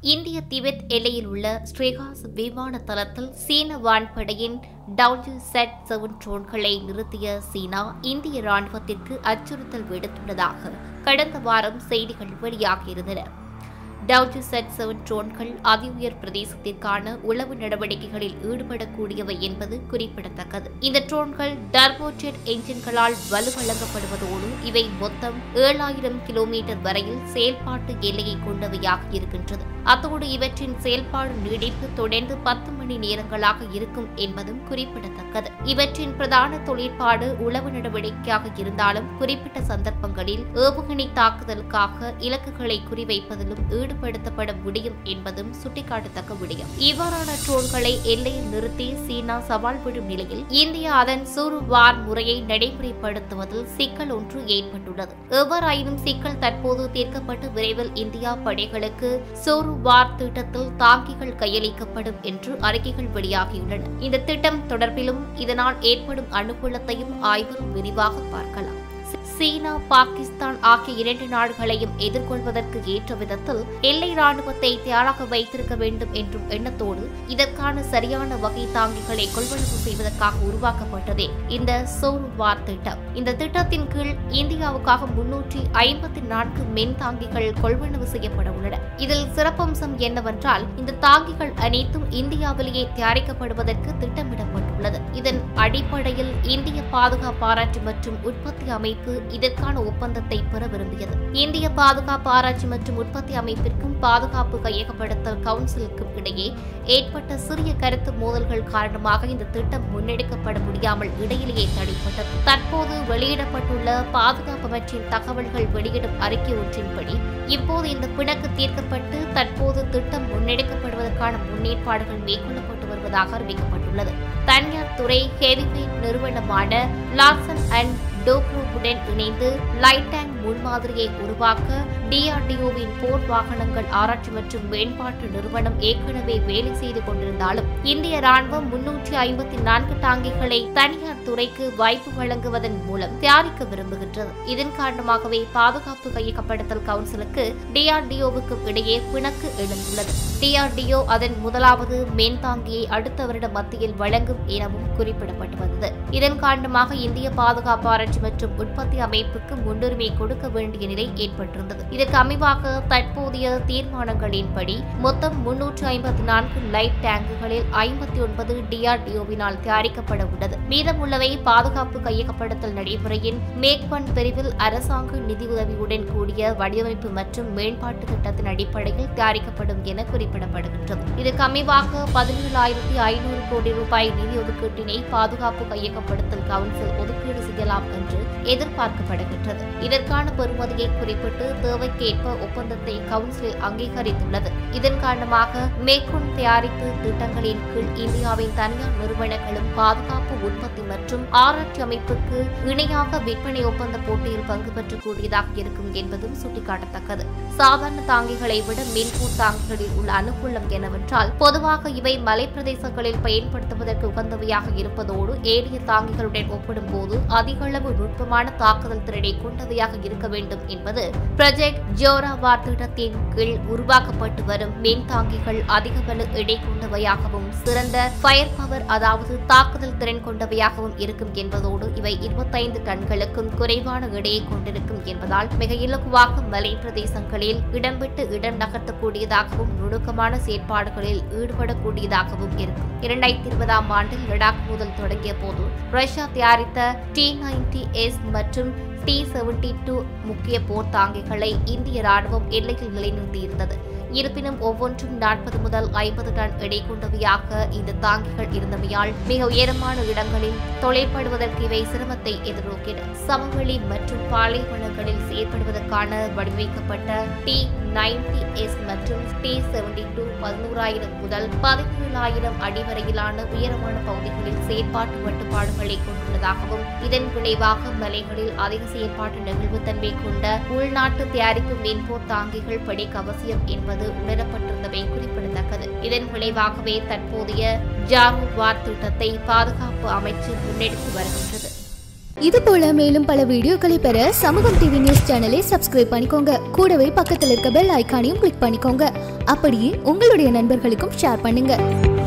இந்திய திபெத் எல்லையில் உள்ள ஸ்ரீகாஸ் விமான தளத்தில் சீன வான்படையின் டபிள்யூ செட் செவன் ட்ரோன்களை நிறுத்திய சீனா இந்திய ராணுவத்திற்கு அச்சுறுத்தல் விடுத்துள்ளதாக கடந்த வாரம் செய்திகள் வெளியாகியிருந்தன டவுஜி செட் செவன் ட்ரோன்கள் அதி உயர் பிரதேசத்திற்கான உளவு நடவடிக்கைகளில் ஈடுபடக்கூடியவை என்பது குறிப்பிடத்தக்கது இந்த ட்ரோன்கள் டர்போஜெட் என்ஜின்களால் வலுவழங்கப்படுவதோடு இவை மொத்தம் ஏழாயிரம் கிலோமீட்டர் வரையில் செயல்பாட்டு எல்லையை கொண்டவையாக இருக்கின்றது அத்தோடு இவற்றின் செயல்பாடு நீடிப்பு தொடர்ந்து பத்து மணி நேரங்களாக இருக்கும் என்பதும் குறிப்பிடத்தக்கது இவற்றின் பிரதான தொழிற்பாடு உளவு நடவடிக்கையாக இருந்தாலும் குறிப்பிட்ட சந்தர்ப்பங்களில் ஏவுகணை தாக்குதலுக்காக இலக்குகளை குறிவைப்பதிலும் ஈடுபடுத்தப்பட முடியும் என்பதும் சுட்டிக்காட்டத்தக்க விடயம் இவ்வாறான ட்ரோன்களை எல்லையில் நிறுத்தி சீனா சவால் விடும் நிலையில் இந்தியா அதன் சூறு வார் முறையை நடைமுறைப்படுத்துவதில் சிக்கல் ஒன்று ஏற்பட்டுள்ளது எவ்வாறாயினும் சிக்கல் தற்போது தீர்க்கப்பட்டு விரைவில் இந்தியா படைகளுக்கு சூறு வார் திட்டத்தில் தாங்கிகள் கையளிக்கப்படும் என்று அறிக்கைகள் வெளியாகியுள்ளன இந்த திட்டம் தொடர்பிலும் இதனால் ஏற்படும் அனுகூலத்தையும் ஆய்வில் விரிவாக பார்க்கலாம் சீனா பாகிஸ்தான் ஆகிய இரண்டு நாடுகளையும் எதிர்கொள்வதற்கு ஏற்ற விதத்தில் எல்லை ராணுவத்தை தயாராக வைத்திருக்க வேண்டும் என்றும் எண்ணத்தோடு இதற்கான சரியான வகை தாங்கிகளை கொள்வனவு செய்வதற்காக உருவாக்கப்பட்டதே இந்த சோரு வார் திட்டம் இந்த திட்டத்தின் கீழ் இந்தியாவுக்காக முன்னூற்றி ஐம்பத்தி நான்கு மென் தாங்கிகள் கொள்வனவு செய்யப்பட உள்ளன இதில் சிறப்பம்சம் என்னவென்றால் இந்த தாங்கிகள் அனைத்தும் இந்தியாவிலேயே தயாரிக்கப்படுவதற்கு திட்டமிடப்பட்டுள்ளது இதன் அடிப்படையில் இந்திய பாதுகாப்பு ஆராய்ச்சி மற்றும் உற்பத்தி அமைப்பு இதற்கான ஒப்பந்தத்தை பெற விரும்பியது இந்திய பாதுகாப்பு ஆராய்ச்சி மற்றும் உற்பத்தி அமைப்பிற்கும் பாதுகாப்பு கையகப்படுத்தல் கவுன்சிலுக்கும் இடையே ஏற்பட்ட சிறிய கருத்து மோதல்கள் காரணமாக இந்த திட்டம் முன்னெடுக்கப்பட முடியாமல் இடையிலேயே தடைப்பட்டது தற்போது வெளியிடப்பட்டுள்ள பாதுகாப்பு அமைச்சின் தகவல்கள் வெளியிடும் அறிக்கை ஒன்றின்படி இப்போது இந்த பிணக்கு தீர்க்கப்பட்டு தற்போது திட்டம் முன்னெடுக்கப்படுவதற்கான முன்னேற்பாடுகள் மேற்கொள்ளப்பட்டு வருவதாக அறிவிக்கப்பட்டுள்ளது தனியார் துறை ஹெவிவெயிட் நிறுவனமான லார்சன் அண்ட் டோக்ரோவுடன் இணைந்து லைட் டேங்க் முன்மாதிரியை உருவாக்க டிஆர்டிஓவின் போர் வாகனங்கள் ஆராய்ச்சி மற்றும் மேம்பாட்டு நிறுவனம் ஏற்கனவே வேலை செய்து கொண்டிருந்தாலும் இந்திய ராணுவம் முன்னூற்றி ஐம்பத்தி நான்கு டாங்கிகளை தனியார் துறைக்கு வாய்ப்பு வழங்குவதன் மூலம் தயாரிக்க விரும்புகின்றது இதன் காரணமாகவே பாதுகாப்பு கையகப்படுத்தல் கவுன்சிலுக்கு டிஆர்டிஓவுக்கும் இடையே பிணக்கு எழுந்துள்ளது டிஆர்டிஓ அதன் முதலாவது மென்தாங்கியை அடுத்த வருட மத்தியில் வழங்கும் எனவும் குறிப்பிடப்பட்டு வந்தது இதன் காரணமாக இந்திய பாதுகாப்பு ஆராய்ச்சி மற்றும் உற்பத்தி அமைப்புக்கு முன்னுரிமை கொடுக்க வேண்டிய நிலை ஏற்பட்டிருந்தது இதற்கு அமைவாக தற்போதைய தீர்மானங்களின்படி மொத்தம் முன்னூற்று ஐம்பத்தி நான்கு லைட் டேங்குகளில் ஐம்பத்தி ஒன்பது டிஆர்டிஓவினால் தயாரிக்கப்பட உள்ளது மீதமுள்ளவை பாதுகாப்பு கையகப்படுத்தல் நடைமுறையின் மேக் ஒன் பிரிவில் அரசாங்க நிதியுதவியுடன் கூடிய வடிவமைப்பு மற்றும் மேம்பாட்டு திட்டத்தின் அடிப்படையில் தயாரிக்கப்படும் என குறிப்பிடப்படுகின்றது இதற்கு அமைவாக பதினேழாயிரத்தி ஐநூறு கோடி ரூபாய் நிதி ஒதுக்கீட்டினை பாதுகாப்பு கையகப்படுத்தல் கவுன்சில் ஒதுக்கீடு செய்யலாம் என்று எதிர்பார்க்கப்படுகின்றது இதற்கான பெறுமதியை குறிப்பிட்டு தேவைக்கேற்ப ஒப்பந்தத்தை கவுன்சில் அங்கீகரித்துள்ளது இதன் காரணமாக மேற்கொண்டு தயாரிப்பு திட்டங்களின் கீழ் இந்தியாவின் தனியார் நிறுவனங்களும் பாதுகாப்பு உற்பத்தி மற்றும் ஆராய்ச்சி அமைப்புக்கு இணையாக விற்பனை ஒப்பந்த போட்டியில் பங்கு பெற்றக்கூடியதாக இருக்கும் என்பதும் சுட்டிக்காட்டத்தக்கது சாதாரண தாங்கிகளை விட மின்பூர் தாங்கிகளில் உள்ள அனுகூலம் என்னவென்றால் பொதுவாக இவை மலைப்பிரதேசங்களில் பயன்படுத்துவதற்கு உகந்தவையாக இருப்பதோடு ஏரிய தாங்கிகளுடன் ஒப்பிடும்போது அதிக அளவு நுட்பமான தாக்குதல் திறனை கொண்டவையாக இருக்க வேண்டும் என்பது ப்ரொஜெக்ட் ஜோராவார் திட்டத்தின் கீழ் உருவாக்கப்பட்டு வரும் மின் தாங்கிகள் அதிக வலு எடை கொண்டவையாகவும் சிறந்த ஃபயர் பவர் அதாவது தாக்குதல் திறன் கொண்டவையாகவும் இருக்கும் என்பதோடு இவை இருபத்தைந்து டன்களுக்கும் குறைவான எடையை கொண்டிருக்கும் என்பதால் மிக இலகுவாக மலை பிரதேசங்களில் இடம்பெற்று இடம் நகர்த்தக்கூடியதாகவும் நுணுக்கமான செயற்பாடுகளில் ஈடுபடக்கூடியதாகவும் இருக்கும் இரண்டாயிரத்தி இருபதாம் ஆண்டில் லடாக் முதல் தொடங்கிய போது ரஷ்யா தயாரித்த டி நைன்டி எஸ் மற்றும் டி செவன்டி டூ முக்கிய போர் தாங்கிகளை இந்திய ராணுவம் எல்லையில் நிலைநிறுத்தியிருந்தது இருப்பினும் ஒவ்வொன்றும் நாற்பது முதல் ஐம்பது டன் எடை கொண்டவையாக இந்த தாங்கிகள் இருந்தமையால் மிக உயரமான இடங்களில் தொழிற்படுவதற்கு இவை சிரமத்தை எதிர்நோக்கின சமவெளி மற்றும் பாலைவனங்களில் செயற்படுவதற்கான வடிவமைக்கப்பட்ட டி நைன்டி எஸ் மற்றும் டி செவன்டி டூ பதினோராயிரம் முதல் பதினேழாயிரம் அடி வரையிலான உயரமான பகுதிகளில் செயற்பாட்டு கட்டுப்பாடுகளை கொண்டுள்ளதாகவும் இதன் விளைவாக மலைகளில் அதிக செயற்பாட்டு நெகிழ்வுத்தன்மை கொண்ட உள்நாட்டு தயாரிப்பு மென்போர் தாங்கிகள் படிக்க அவசியம் என்பது உணரப்பட்டிருந்தமை குறிப்பிடத்தக்கது இதன் விளைவாகவே தற்போதைய ஜாரு வார் திட்டத்தை பாதுகாப்பு அமைச்சு முன்னெடுத்து வருகின்றது இது போல மேலும் பல வீடியோக்களை பெற சமூகம் டிவி நியூஸ் சேனலை சப்ஸ்கிரைப் பண்ணிக்கோங்க கூடவே பக்கத்தில் இருக்க பெல் ஐகானையும் கிளிக் பண்ணிக்கோங்க அப்படியே உங்களுடைய நண்பர்களுக்கும் ஷேர் பண்ணுங்க